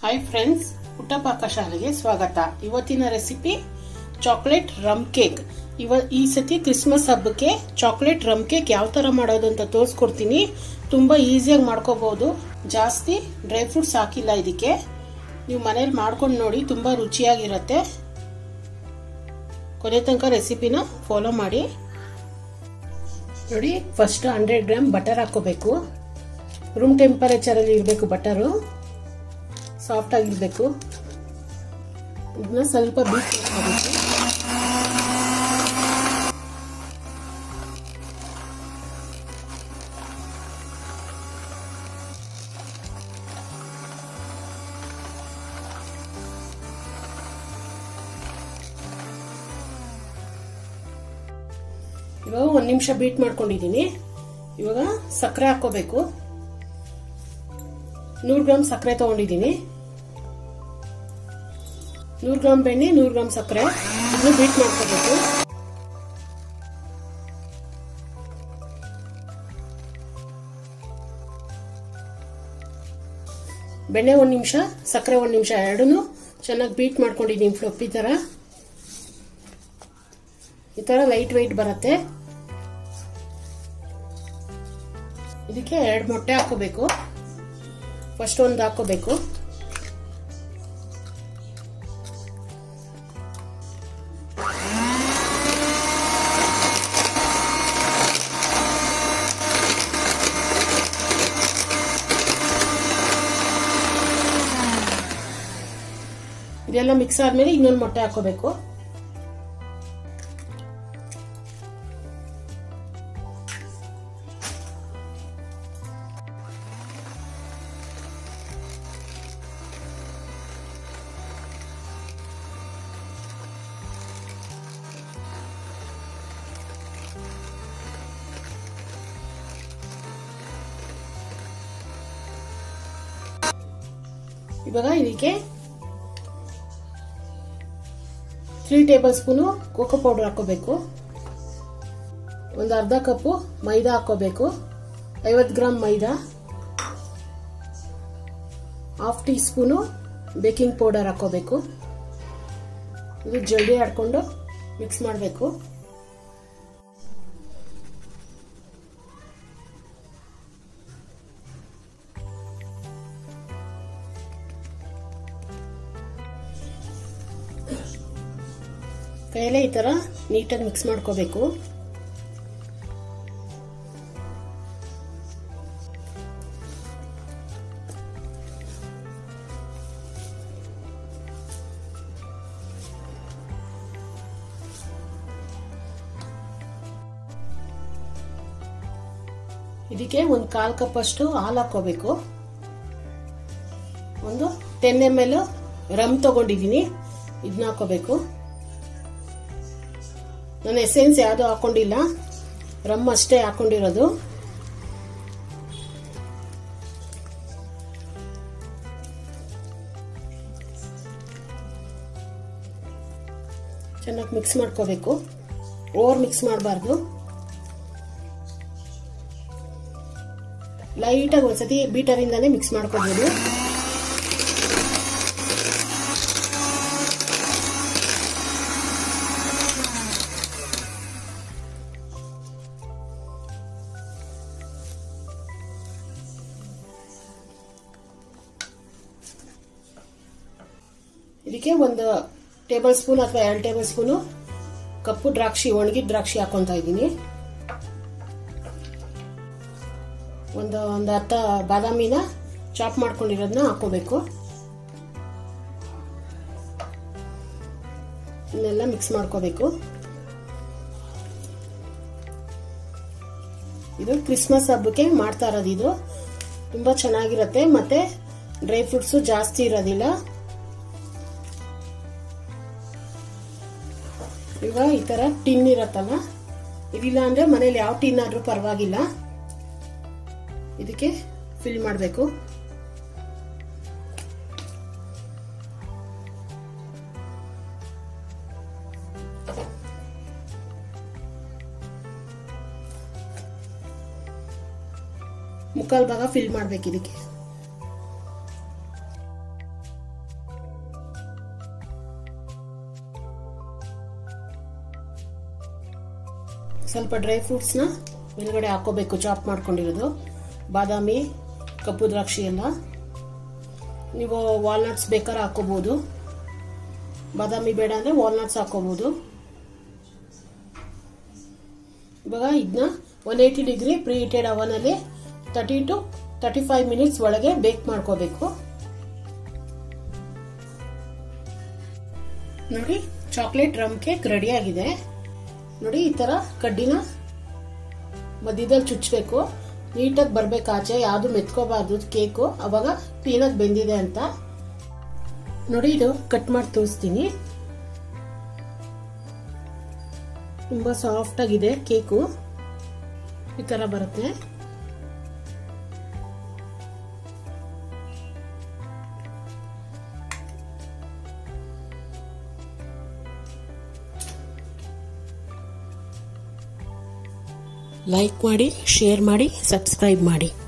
hi friends ಪುಟ್ಟ ಪಾಕಶಾಲೆಗೆ ಸ್ವಾಗತ ಇವತ್ತಿನ ರೆಸಿಪಿ ಚಾಕ್ಲೇಟ್ ರಮ್ ಕೇಕ್ ಇವ ಈ ಸತಿ ಕ್ರಿಸ್ಮಸ್ ಹಬ್ಬಕ್ಕೆ ಚಾಕ್ಲೇಟ್ ರಮ್ ಕೇಕ್ ಯಾವ ಥರ ಮಾಡೋದು ಅಂತ ತೋರಿಸ್ಕೊಡ್ತೀನಿ ತುಂಬ ಈಸಿಯಾಗಿ ಮಾಡ್ಕೋಬಹುದು ಜಾಸ್ತಿ ಡ್ರೈ ಫ್ರೂಟ್ಸ್ ಹಾಕಿಲ್ಲ ಇದಕ್ಕೆ ನೀವು ಮನೇಲಿ ಮಾಡ್ಕೊಂಡು ನೋಡಿ ತುಂಬ ರುಚಿಯಾಗಿರುತ್ತೆ ಕೊನೆ ತನಕ ರೆಸಿಪಿನ ಫಾಲೋ ಮಾಡಿ ನೋಡಿ ಫಸ್ಟ್ ಹಂಡ್ರೆಡ್ ಗ್ರಾಮ್ ಬಟರ್ ಹಾಕೋಬೇಕು ರೂಮ್ ಟೆಂಪರೇಚರಲ್ಲಿ ಇರಬೇಕು ಬಟರು ಸಾಫ್ಟ್ ಆಗಿರಬೇಕು ಇದನ್ನ ಸ್ವಲ್ಪ ಬೀಟ್ ಮಾಡ್ಕೋಬೇಕು ಇವಾಗ ಒಂದು ನಿಮಿಷ ಬೀಟ್ ಮಾಡ್ಕೊಂಡಿದ್ದೀನಿ ಇವಾಗ ಸಕ್ಕರೆ ಹಾಕೋಬೇಕು ನೂರು ಗ್ರಾಮ್ ಸಕ್ಕರೆ ತಗೊಂಡಿದ್ದೀನಿ ನೂರು ಗ್ರಾಮ್ ಬೆಣ್ಣೆ ನೂರು ಗ್ರಾಮ್ ಸಕ್ಕರೆ ಇದನ್ನು ಬೀಟ್ ಮಾಡ್ಕೋಬೇಕು ಬೆಣ್ಣೆ ಒಂದು ನಿಮಿಷ ಸಕ್ಕರೆ ಒಂದು ನಿಮಿಷ ಎರಡೂ ಚೆನ್ನಾಗಿ ಬೀಟ್ ಮಾಡ್ಕೊಂಡಿದ್ದೀನಿ ಫ್ಲೊಪ್ ಈ ಥರ ಈ ಥರ ಲೈಟ್ ವೆಯ್ಟ್ ಬರುತ್ತೆ ಇದಕ್ಕೆ ಎರಡು ಮೊಟ್ಟೆ ಹಾಕೋಬೇಕು ಫಸ್ಟ್ ಒಂದು ಹಾಕೋಬೇಕು ಇದೆಲ್ಲ ಮಿಕ್ಸ್ ಆದ್ಮೇಲೆ ಇನ್ನೊಂದು ಮೊಟ್ಟೆ ಹಾಕೋಬೇಕು ಇವಾಗ ಇದಕ್ಕೆ three tablespoon cocoa powder ಹಾಕೋಬೇಕು ಒಂದು ಅರ್ಧ ಕಪ್ಪು ಮೈದಾ ಹಾಕೋಬೇಕು ಐವತ್ತು ಗ್ರಾಮ್ ಮೈದಾ half teaspoon baking powder ಹಾಕೋಬೇಕು ಇದು ಜಲ್ದಿ ಆಡ್ಕೊಂಡು ಮಿಕ್ಸ್ ಮಾಡಬೇಕು ಕೈಯಲ್ಲೇ ಈ ಥರ ನೀಟಾಗಿ ಮಿಕ್ಸ್ ಮಾಡ್ಕೋಬೇಕು ಇದಕ್ಕೆ ಒಂದು ಕಾಲು ಕಪ್ ಅಷ್ಟು ಹಾಲು ಹಾಕೋಬೇಕು ಒಂದು ಟೆನ್ ಎಮ್ ಎಲ್ ರಮ್ ತಗೊಂಡಿದ್ದೀನಿ ಇದನ್ನ ಹಾಕೋಬೇಕು ನಾನು ಎಸೆನ್ಸ್ ಯಾವುದು ಹಾಕೊಂಡಿಲ್ಲ ರಮ್ ಅಷ್ಟೇ ಹಾಕೊಂಡಿರೋದು ಚೆನ್ನಾಗಿ ಮಿಕ್ಸ್ ಮಾಡ್ಕೋಬೇಕು ಓವರ್ ಮಿಕ್ಸ್ ಮಾಡಬಾರ್ದು ಲೈಟಾಗಿ ಒಂದ್ಸತಿ ಬೀಟರಿಂದಾನೇ ಮಿಕ್ಸ್ ಮಾಡ್ಕೋಬೋದು ಇದಕ್ಕೆ ಒಂದು ಟೇಬಲ್ ಸ್ಪೂನ್ ಅಥವಾ ಎರಡು ಟೇಬಲ್ ಸ್ಪೂನು ಕಪ್ಪು ದ್ರಾಕ್ಷಿ ಒಣಗಿದ ದ್ರಾಕ್ಷಿ ಹಾಕೊಂತ ಇದ್ದೀನಿ ಒಂದು ಒಂದು ಹತ್ತ ಬಾದಾಮಿನ ಚಾಪ್ ಮಾಡ್ಕೊಂಡಿರೋದನ್ನ ಹಾಕೋಬೇಕು ಇದನ್ನೆಲ್ಲ ಮಿಕ್ಸ್ ಮಾಡ್ಕೋಬೇಕು ಇದು ಕ್ರಿಸ್ಮಸ್ ಹಬ್ಬಕ್ಕೆ ಮಾಡ್ತಾ ಇರೋದು ಇದು ತುಂಬ ಚೆನ್ನಾಗಿರುತ್ತೆ ಮತ್ತೆ ಡ್ರೈ ಫ್ರೂಟ್ಸು ಜಾಸ್ತಿ ಇರೋದಿಲ್ಲ ಈಗ ಈ ತರ ಟಿನ್ ಇರತ್ತಲ್ಲ ಇದಿಲ್ಲ ಅಂದ್ರೆ ಮನೇಲಿ ಯಾವ ಟಿನ್ ಆದ್ರೂ ಪರವಾಗಿಲ್ಲ ಇದಕ್ಕೆ ಫಿಲ್ ಮಾಡಬೇಕು ಮುಕ್ಕಾಲು ಭಾಗ ಫಿಲ್ ಮಾಡ್ಬೇಕು ಇದಕ್ಕೆ ಸ್ವಲ್ಪ ಡ್ರೈ ಫ್ರೂಟ್ಸ್ನ ಮೇಲ್ಗಡೆ ಹಾಕೋಬೇಕು ಚಾಪ್ ಮಾಡ್ಕೊಂಡಿರೋದು ಬಾದಾಮಿ ಕಪ್ಪು ದ್ರಾಕ್ಷಿ ಎಲ್ಲ ನೀವು ವಾಲ್ನಟ್ಸ್ ಬೇಕಾದ್ರೆ ಹಾಕೋಬೋದು ಬಾದಾಮಿ ಬೇಡ ಅಂದರೆ ವಾಲ್ನಟ್ಸ್ ಹಾಕೋಬೋದು ಇವಾಗ ಇದನ್ನ one eighty degree preheated ಅವನಲ್ಲಿ thirty to thirty five minutes ಒಳಗೆ ಬೇಕ್ ಮಾಡ್ಕೋಬೇಕು ನೋಡಿ ಚಾಕ್ಲೇಟ್ ರಮ್ ಕೇಕ್ ರೆಡಿ ಆಗಿದೆ ನೋಡಿ ಈ ತರ ಕಡ್ಡಿನ ಮಧ್ಯದಲ್ಲಿ ಚುಚ್ಚಬೇಕು ನೀಟಾಗಿ ಬರ್ಬೇಕು ಆಚೆ ಯಾವುದು ಮೆತ್ಕೋಬಾರ್ದು ಕೇಕು ಅವಾಗ ಕ್ಲೀನಾಗಿ ಬೆಂದಿದೆ ಅಂತ ನೋಡಿ ಇದು ಕಟ್ ಮಾಡಿ ತೋರಿಸ್ತೀನಿ ತುಂಬಾ ಸಾಫ್ಟ್ ಆಗಿದೆ ಕೇಕು ಈ ತರ ಬರುತ್ತೆ ಲೈಕ್ ಮಾಡಿ ಶೇರ್ ಮಾಡಿ ಸಬ್ಸ್ಕ್ರೈಬ್ ಮಾಡಿ